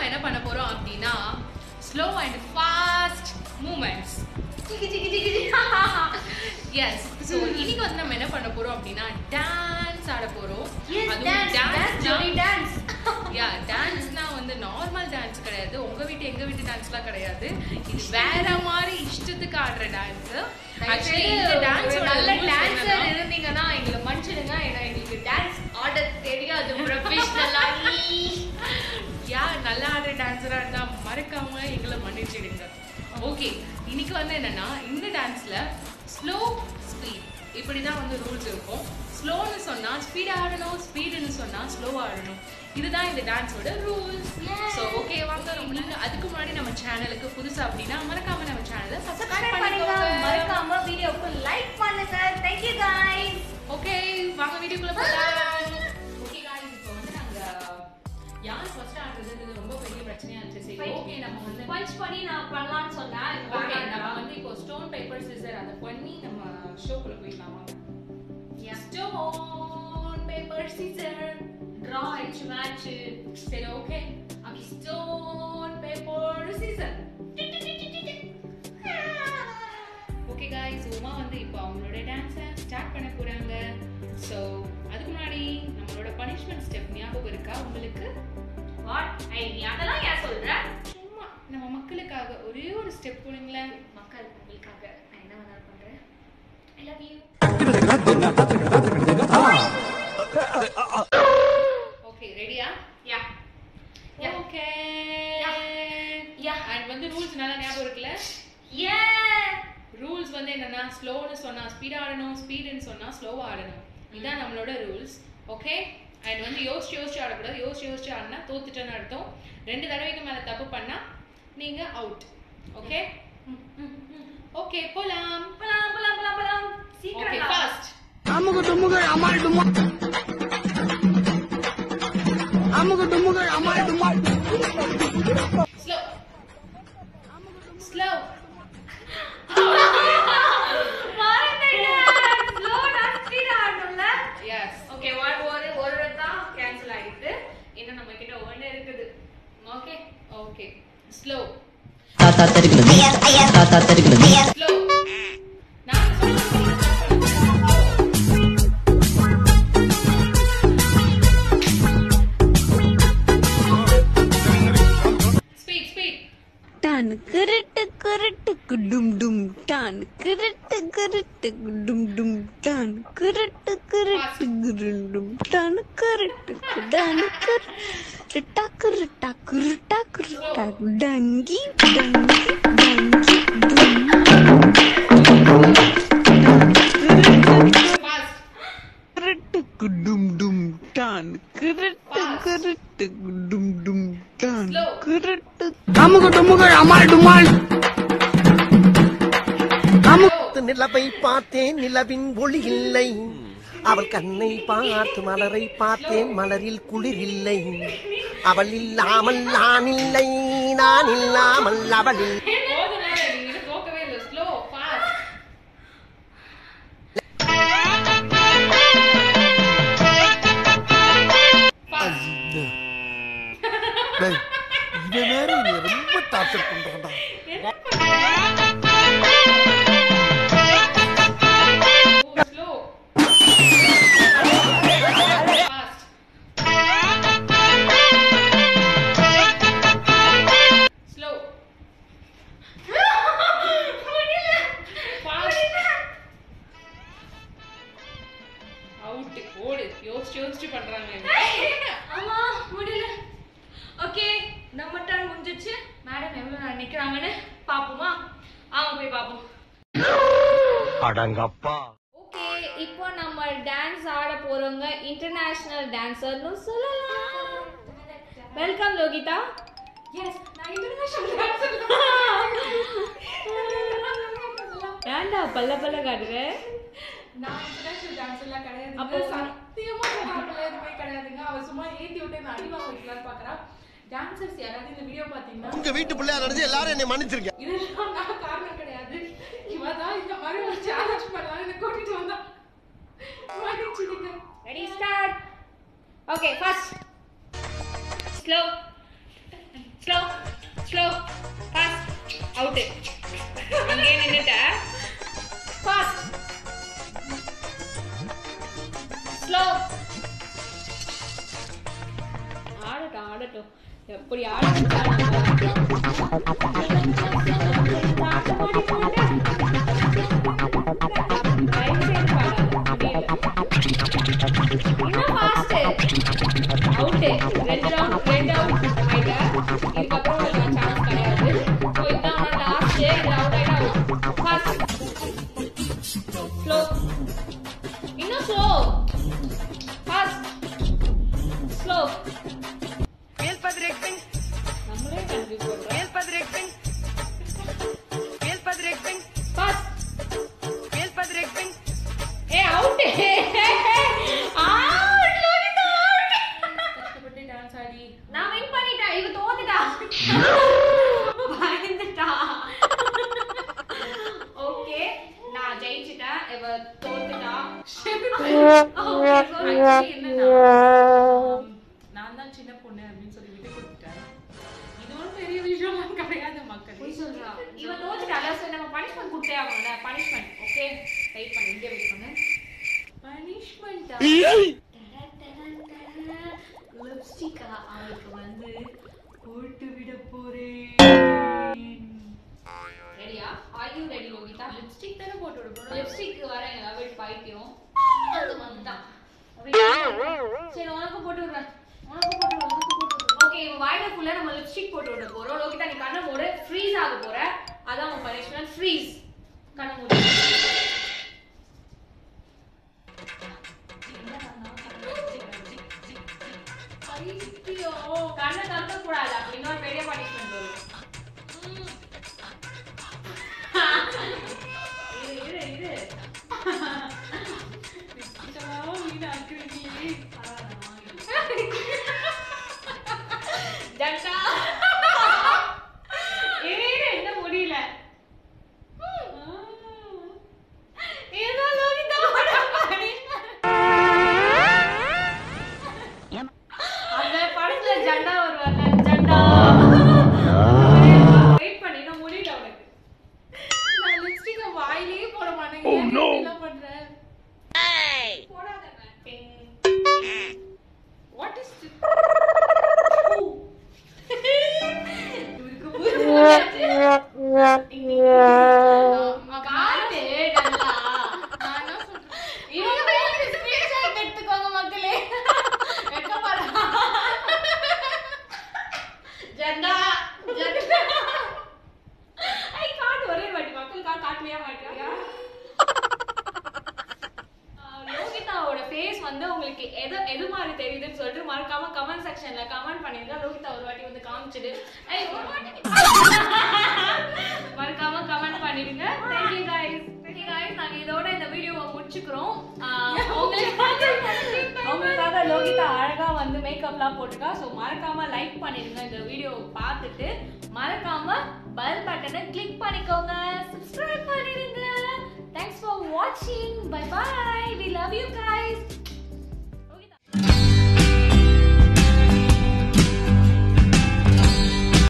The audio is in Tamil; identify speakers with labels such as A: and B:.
A: என்ன பண்ண போறோம் அப்படின்னா slow and fast movements yes so இன்னைக்கு வந்து நம்ம என்ன பண்ண போறோம் அப்படின்னா டான்ஸ் ஆட போறோம்
B: டான்ஸ்
A: யா டான்ஸ்னா வந்து நார்மல் டான்ஸ் கிடையாது உங்க வீட்டு எங்க வீட்டு டான்ஸ்லாம் கிடையாது இது வேற மாதிரி இஷ்டத்துக்கு ஆடுற டான்ஸ் ஆக்சுவலி இந்த டான்ஸோட
B: நல்ல
A: rules
B: டான்சர்
A: என்னன்னா-
B: இருந்தீங்கன்னா எங்களை மன்னிச்சிடுங்க ஏன்னா எங்களுக்கு டான்ஸ் ஆட தெரியாது ப்ரொஃபஷனலா
A: யா நல்லா ஆடுற டான்ஸரா இருந்தா மறக்காம எங்களை மன்னிச்சிடுங்க ஓகே இன்னைக்கு வந்து என்னன்னா இந்த டான்ஸ்ல ஸ்லோ ஸ்பீட் இப்படிதான் வந்து ரூல்ஸ் இருக்கும் ஸ்லோன்னு சொன்னா ஸ்பீட் ஆடணும் ஸ்பீடுன்னு சொன்னா ஸ்லோ ஆடணும் இதுதான் இந்த டான்ஸோட ரூல்ஸ் ஸோ ஓகே வாங்க நீங்க அதுக்கு முன்னாடி நம்ம சேனலுக்கு புதுசா அப்படின்னா மறக்காம நம்ம சேனலை சப்ஸ்கிரைப்
B: பண்ணுங்க
A: பண்ணிக்கோங்க
B: மறக்காம வீடியோக்கு லைக் பண்ணுங்க थैंक यू गाइस
A: ஓகே வாங்க வீடியோக்குள்ள போகலாம் ஓகே गाइस இப்போ வந்து நாங்க யார் ஃபர்ஸ்ட் ஆடுறது ரொம்ப பெரிய பிரச்சனையா இருந்துச்சு சரி ஓகே நம்ம வந்து
B: பஞ்ச் பண்ணி நான் பண்ணலாம்னு சொன்னேன்
A: ஓகே நம்ம வந்து இப்போ ஸ்டோன் பேப்பர் சிசர் அதை பண்ணி நம்ம ஷோக்குள்ள போயிடலாம் வாங்க ஸ்டோன் பேப்பர் சிசர்
B: டிரா ஆயிடுச்சு மேட்ச்
A: சரி okay okay stone paper scissor okay guys Uma வந்து இப்போ அவங்களோட டான்ஸை ஸ்டார்ட் பண்ண போறாங்க ஸோ அதுக்கு முன்னாடி நம்மளோட பனிஷ்மெண்ட் ஸ்டெப் ஞாபகம் இருக்கா உங்களுக்கு
B: வாட் ஐ நீ அதெல்லாம் ஏன் சொல்ற
A: சும்மா நம்ம மக்களுக்காக ஒரே ஒரு ஸ்டெப் போடுங்களேன்
B: மக்கள் உங்களுக்காக நான் என்ன வேணாலும் பண்றேன் ஐ லவ் யூ
A: ஓகே ரெடியா
B: yeah Yeah.
A: Okay
B: Yeah. Yeah.
A: And வந்து ரூல்ஸ் நல்லா ஞாபகம் இருக்குல்ல
B: ஏ
A: ரூல்ஸ் வந்து என்னன்னா ஸ்லோன்னு சொன்னா ஸ்பீடா ஆடணும் ஸ்பீடுன்னு சொன்னா ஸ்லோவா ஆடணும் இதான் நம்மளோட ரூல்ஸ் ஓகே அண்ட் வந்து யோசிச்சு யோசிச்சு ஆடக்கூடாது யோசிச்சு யோசிச்சு ஆடினா தோத்துட்டேன்னு அர்த்தம் ரெண்டு தடவைக்கு மேல தப்பு பண்ணா நீங்க அவுட் ஓகே ஓகே போலாம்
B: போலாம் போலாம் போலாம் போலாம்
A: ஓகே
B: சீக்கிரம் வா.
A: ஃபாஸ்ட்
C: அமுகு டுமுகள் அமால் டுமா அமுகு டுமுகள் அமால் டுமா
A: ஸ்லோ ஸ்லோ
B: மறந்துட்டேன். Slow dance speed ஆடணும்ல?
A: எஸ்
B: Okay, ஒரு- ஒரு- ஒரு தான் cancel ஆயிடுது. இன்னும் நம்ம கிட்ட ஒண்ணு இருக்குது. Okay?
A: ஓகே ஸ்லோ
D: தாத்தா தெருக்குது தாத்தா தெருக்குது
A: ஸ்லோ நான் ஸ்பீட் ஸ்பீட்
E: டான் கிருட்டு கிருட்டு குடும் டும் டான் கிருட்டு கிருட்டு குடும் டும் டான் கிருட்டு கிருட்டு குருண்டும் டான் கிருட்டு குடான் கிருட்டு டக்குரு டக்குரு டக்குரு டக்கு டங்கி டங்கி டங்கி டும்
A: ஃபாஸ்ட்
E: கிருட்டு குடும் டும் டான் கிருட்டு கிருட்டு குடும் டும் டான்
A: Slow.
E: கிருட்டு
C: அமுகு டுமுகள் அமால் டுமால்
A: ஸ்லோ
F: நிலவை பார்த்தேன் நிலவின் ஒளி இல்லை அவள் கண்ணை பார்த்து மலரை பார்த்தேன் மலரில் குளிர் இல்லை அவள் இல்லாமல் நான் இல்லை நான் இல்லாமல் அவள் இல்லை.
A: போதும் நீங்க இன்னும் தோக்கவே இல்லை ஸ்லோ ஃபாஸ்ட்
F: டேய், இவன் வேற என்னை ரொம்ப டார்ச்சர் பண்றான்டா
A: slow fast slow fast out ஓடு யோசிச்சு யோசிச்சு பண்றாங்க
B: ஆமா, முடியல. Okay, நம்ம turn முடிஞ்சிருச்சு. Madam எவ்வளவு நேரம் நிக்கிறாங்கன்னு பாப்போமா? ஆமா, போய் பாப்போம்.
F: அடங்கப்பா
B: ஓகே இப்போ நம்ம டான்ஸ் ஆட போறவங்க இன்டர்நேஷனல் டான்சர்னு சொல்லலாம் வெல்கம் லோகிதா எஸ் நான் இன்டர்நேஷனல் டான்சர் ஏன்டா பல்ல பல்ல காட்டுற
A: நான் இன்டர்நேஷனல் டான்ஸ் எல்லாம் கிடையாது
B: அப்போ
A: அப்போ சத்தியமா சொல்றாங்கல்ல எதுவுமே கிடையாதுங்க அவ சும்மா ஏத்தி விட்டு நான் அடி வாங்க வைக்கலாம்னு பாக்குறா டான்சர்ஸ் யாராவது இந்த வீடியோ பாத்தீங்கன்னா
F: உங்க வீட்டு பிள்ளையா நினைச்சு எல்லாரும் என்னை மன்னிச்சிருங்க
A: இதெல்லாம் நான் காரணம் கிடையாது இவ தான் இந்த மாதிரி ஒரு சேலஞ்ச் பண்ணலாம் என்ன கூட்டிட்டு வந்தா மன்னிச்சிடுங்க
B: ready start okay first slow slow slow fast out அங்கே நின்னுட்ட ஃபாஸ்ட் ஸ்லோ ஆடட்டும் ஆடட்டும் எப்படி இன்னும் ஃபாஸ்ட் அவுட் ரெண்டு ரவுண்ட் ரெண்டு அவுட் ஆயிட்ட இதுக்கப்புறம் உனக்கு சான்ஸ் கிடையாது ஸோ இதான் உனோட லாஸ்ட் இது அவுட் ஆயிட்டா அவுட் ஃபாஸ்ட் ஸ்லோ இன்னும் ஸ்லோ ஃபாஸ்ட் ஸ்லோ நம்மளே கன்ஃபியூஸ் பண்றோம் ஃபாஸ்ட் ஏ அவுட் அவுட் லோகிதா அவுட்
A: கஷ்டப்பட்டு டான்ஸ் ஆடி
B: நான் வின் பண்ணிட்டேன் இவ தோத்துட்டா பயந்துட்டா ஓகே நான் ஜெயிச்சிட்டேன் இவ தோத்துட்டா ஓகே
A: Actually என்னன்னா, ஆம், நான் தான் சின்ன பொண்ணு அப்படின்னு சொல்லி விட்டு கொடுத்துட்டேன் இது ஒரு பெரிய விஷயமா கிடையாது மக்கள்
B: போய் சொல்றா இவ தோத்துட்டால சோ நம்ம பனிஷ்மென்ட் கொடுத்தே ஆகணும்ல பனிஷ்மென்ட் ஓகே வெயிட் பண்ணு இங்கே வெயிட் பண்ணு
A: பனிஷ்மெண்டா
B: லிப்ஸ்டிக்கா அவளுக்கு வந்து
A: போட்டு விட போறேன்
B: ரெடியா are you ready Lohitha
A: lipstick தானே போட்டு விட போறோம்
B: லிப்ஸ்டிக் வர எனக்கு அவள் பைத்தியம் அது வந்துட்டான் சரி உனக்கு போட்டு விடுறேன் உனக்கு போட்டு விடு, உனக்கு போட்டு விடு. ஓகே இவன் வாயில ஃபுல்லா நம்ம லிப்ஸ்டிக் போட்டு விட போறோம் லோகிதா நீ கண்ணை மூடு ஃப்ரீஸ் ஆக போற அதான் உன் பனிஷ்மெண்ட் ஃப்ரீஸ் கண்ணை மூடு பைத்தியம். கண்ணை திறக்க கூடாது அப்ப இன்னொரு பெரிய பனிஷ்மெண்ட் வரும் இரு இரு இரு
A: இதெல்லாம் வீணாக்குறீங்களே.
B: ஜட்டா இரு இரு என்ன முடியல ஏதோ லோகிதாவோட punishment. அந்த படத்துல ஜண்டா வருவார்ல ஜண்டா வெயிட் பண்ணி இன்னும் முடியல உனக்கு
A: நான் லிப்ஸ்டிக்க வாயிலேயே போட மாட்டேன் ஏன் இப்படிலாம் பண்றேன்
B: போடாத
A: வாட் இஸ்
B: காட்டு நல்லா
A: நான் என்ன சொல்றேன்
B: இவங்க பேருக்கு screenshot எடுத்துக்கோங்க மக்களே வெக்கப்படுறா. ஜெண்டா, ஜெண்டா. ஐ, காட்டு ஒரே வாட்டி மக்களுக்கா காட்டலையா மாட்டியா லோகிதாவோட ஃபேஸ் வந்து உங்களுக்கு எது எது மாதிரி தெரியுதுன்னு சொல்லிட்டு மறக்காம கமெண்ட் செக்ஷன்ல கமெண்ட் பண்ணிருங்க லோகிதா ஒரு வாட்டி வந்து காமிச்சிடு ஐய், ஒரு வாட்டி மறக்காம கமெண்ட் பண்ணிடுங்க thank you guys thank you guys நாங்க இதோட இந்த வீடியோவை முடிச்சுக்கிறோம் ஆஹ் உங்களுக்காக உங்களுக்காக லோகிதா அழகா வந்து மேக்கப்லாம் போட்டுருக்கா ஸோ மறக்காம லைக் பண்ணிடுங்க இந்த வீடியோவை பார்த்துட்டு மறக்காம பெல் பட்டனை கிளிக் பண்ணிக்கோங்க சப்ஸ்கிரைப் பண்ணிடுங்க தேங்க்ஸ் ஃபார் வாட்சிங் bye bye we love you guys